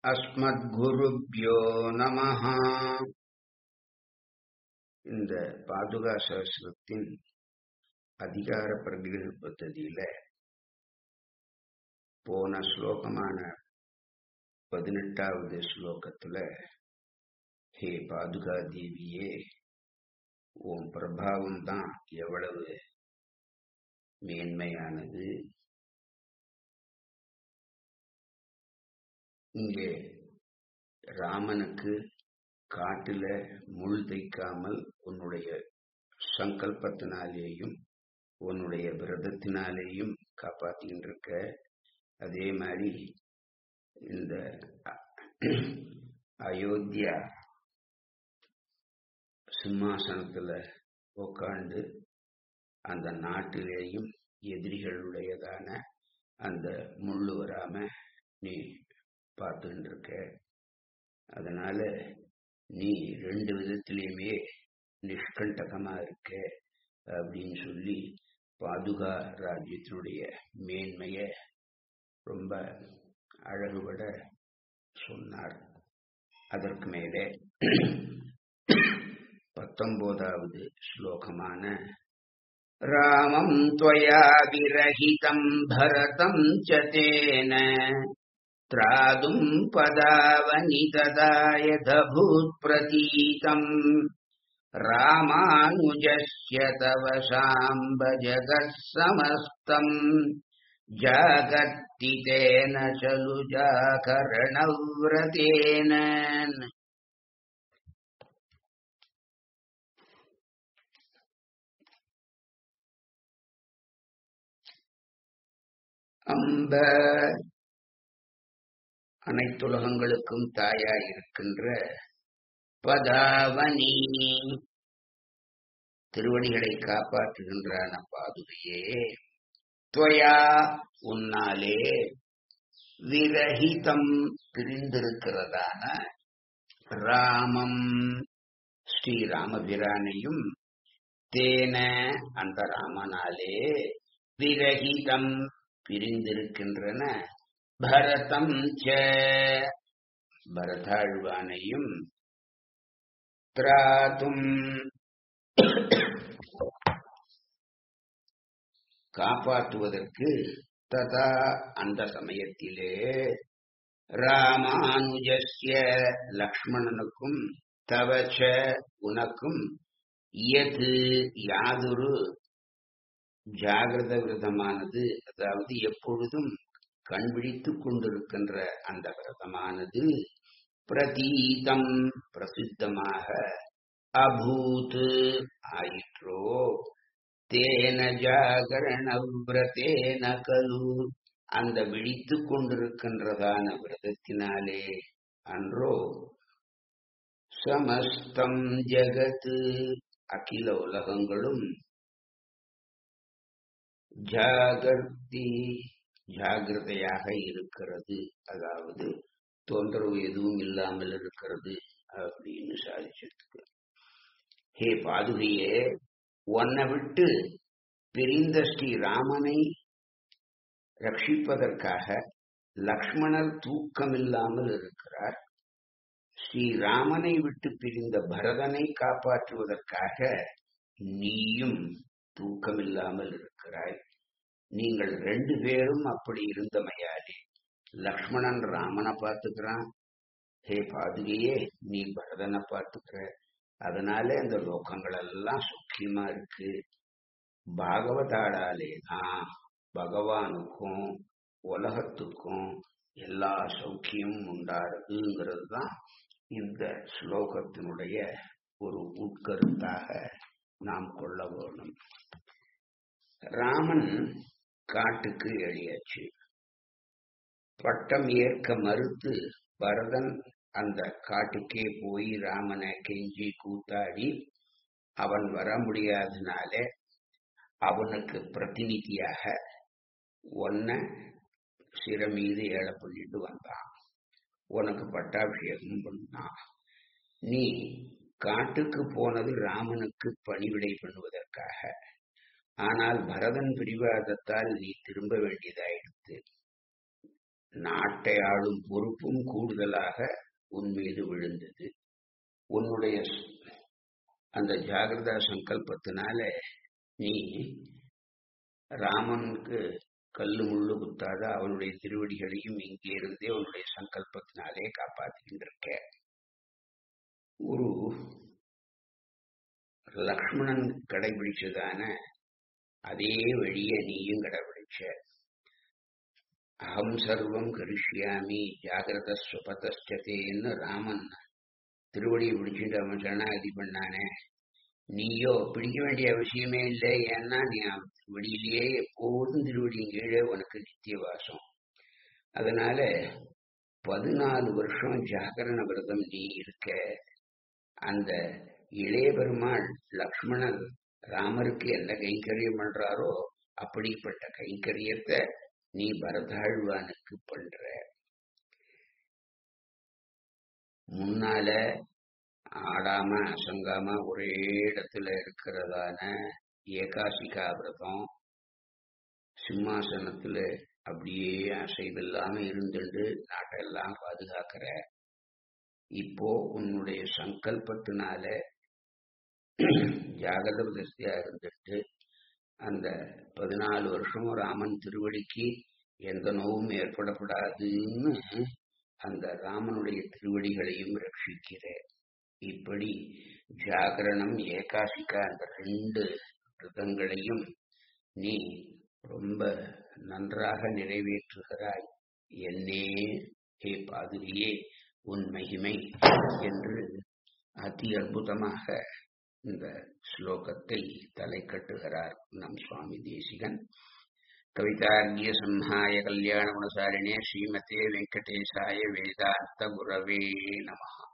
அஸ்மத்குருப்யோ நமஹ இந்த பாதுகா சகசிரத்தின் அதிகார பிரகிருதி பദ്ധதியில போன ஸ்லோகமான பதினெட்டாவது ஸ்லோகத்துல ஹே பாதுகா தேவியே உன் பிரபாவம் தான் எவ்வளவு மேன்மையானது இங்கே ராமனுக்கு காட்டுல முள் தைக்காமல் உன்னுடைய சங்கல்பத்தினாலேயும் உன்னுடைய விரதத்தினாலேயும் காப்பாத்தின்னு இருக்க அதே மாதிரி இந்த அயோத்தியா சிம்மாசனத்துல உட்காந்து அந்த நாட்டிலேயும் எதிரிகளுடையதான அந்த முள்ளு வராம நீ பார்த்துட்டு இருக்க அதனால நீ ரெண்டு விதத்திலையுமே நிஷ்கண்டகமா இருக்க அப்படின்னு சொல்லி பாதுகா ராஜ்யத்தினுடைய மேன்மைய ரொம்ப அழகுபட சொன்னார் அதற்கு மேலே பத்தொன்பதாவது ஸ்லோகமான ராமம் त्वया விரஹிதம் பரதம் च तेन त्रातुम् पदावनि तदा यदभूत्प्रतीतम् रामानुजस्य तव साम्ब जगत् समस्तम् जागर्तितेन चलुजाकरणव्रतेन அம்ப அனைத்துலகங்களுக்கும் தாயாய் இருக்கின்ற பதாவனி திருவடிகளை காப்பாற்றுகின்றான பாதுகையே துவயா உன்னாலே விரஹிதம் பிரிந்திருக்கிறதான ராமம் ஸ்ரீராமபிரானையும் தேன அந்த ராமனாலே விரஹிதம் பிரிந்திருக்கின்றன பரதம் ச பரதாழ்வானையும் திராதும் காப்பாற்றுவதற்கு ததா அந்த சமயத்திலே ராமானுஜஸ்ய லக்ஷ்மணனுக்கும் தவச்ச உனக்கும் எது யாதொரு ஜாகிரத விரதமானது அதாவது எப்பொழுதும் கண்பிடித்துக் கொண்டிருக்கின்ற அந்த விரதமானது பிரதீதம் பிரசித்தமாக அபூத் ஆயிற்றோ தேன ஜாகரண விரதேன கலு அந்த விழித்து கொண்டிருக்கின்றதான விரதத்தினாலே அன்றோ சமஸ்தம் ஜகத்து அகில உலகங்களும் ஜாகர்த்தி ஜாகிரதையாக இருக்கிறது அதாவது தொந்தரவு எதுவும் இல்லாமல் இருக்கிறது அப்படின்னு சாதிச்சதுக்கு ஹே பாதுகையே உன்னை விட்டு பிரிந்த ஸ்ரீ ராமனை ரட்சிப்பதற்காக லக்ஷ்மணர் தூக்கமில்லாமல் இருக்கிறார் ஸ்ரீராமனை விட்டு பிரிந்த பரதனை காப்பாற்றுவதற்காக நீயும் தூக்கமில்லாமல் இருக்கிறாய் நீங்கள் ரெண்டு பேரும் அப்படி இருந்தமையாலே லக்ஷ்மணன் ராமனை பார்த்துக்கிறான் ஹே பாதுகையே நீ பரதனை பார்த்துக்கிற அதனால அந்த லோகங்கள் எல்லாம் சுக்கியமா இருக்கு பாகவதாடாலே தான் பகவானுக்கும் உலகத்துக்கும் எல்லா சௌக்கியமும் உண்டாருதுங்கிறது தான் இந்த ஸ்லோகத்தினுடைய ஒரு உட்கருத்தாக நாம் கொள்ள வேணும் ராமன் காட்டுக்கு எழியாச்சு பட்டம் ஏற்க மறுத்து பரதன் அந்த காட்டுக்கே போய் ராமனை கெஞ்சி கூத்தாடி அவன் வர முடியாதனால அவனுக்கு பிரதிநிதியாக ஒன்ன சிற மீது ஏழை பண்ணிட்டு வந்தான் உனக்கு பட்டாபிஷேகம் பண்ணான் நீ காட்டுக்கு போனது ராமனுக்கு பணிவிடை பண்ணுவதற்காக ஆனால் பரதன் பிடிவாதத்தால் நீ திரும்ப வேண்டியதாயிடுத்து நாட்டை ஆளும் பொறுப்பும் கூடுதலாக உன் மீது விழுந்தது உன்னுடைய அந்த ஜாகிரதா சங்கல்பத்தினால நீ ராமனுக்கு கல்லு முள்ளு குத்தாத அவனுடைய திருவடிகளையும் இங்கே இருந்தே உன்னுடைய சங்கல்பத்தினாலே காப்பாத்திக்கிட்டு இருக்க ஒரு லக்ஷ்மணன் கடைபிடிச்சதான அதே வழியை நீயும் கடைபிடிச்ச அகம் சர்வம் கரிஷ்யாமி ஜாகிரத சுபதச்சதேன்னு ராமன் திருவடியை பிடிச்சிட்டு அவன் சரணாகதி பண்ணானே நீயோ பிடிக்க வேண்டிய அவசியமே இல்லை ஏன்னா நீ வெளியிலேயே எப்போதும் திருவடியின் கீழே உனக்கு நித்திய வாசம் அதனால பதினாலு வருஷம் ஜாகரண விரதம் நீ இருக்க அந்த இளைய பெருமாள் லக்ஷ்மணன் ராமருக்கு என்ன கைங்கரியம் பண்றாரோ அப்படிப்பட்ட கைங்கரியத்தை நீ பரதாழ்வானுக்கு பண்ற முன்னால ஆடாம அசங்காம ஒரே இடத்துல இருக்கிறதான ஏகாசிகா விரதம் சிம்மாசனத்துல அப்படியே அசைவில்லாம இருந்துட்டு நாட்டெல்லாம் பாதுகாக்கிற இப்போ உன்னுடைய சங்கல்பத்தினால ஜாகிரத விதஸ்தியா இருந்துட்டு அந்த பதினாலு வருஷமும் ராமன் திருவடிக்கு எந்த நோவும் ஏற்படக்கூடாதுன்னு அந்த ராமனுடைய திருவடிகளையும் ரட்சிக்கிற இப்படி ஜாகரணம் ஏகாசிக்கா அந்த ரெண்டு விரதங்களையும் நீ ரொம்ப நன்றாக நிறைவேற்றுகிறாய் என்னே ஹே பாதுரியே உன் மகிமை என்று அதி அற்புதமாக இந்த ஸ்லோகத்தை தலை கட்டுகிறார் நம் சுவாமி தேசிகன் கவிதார்கிய சம்ஹாய கல்யாண குணசாலினே ஸ்ரீமதே வெங்கடேசாய வேதாந்த குரவே நமஹா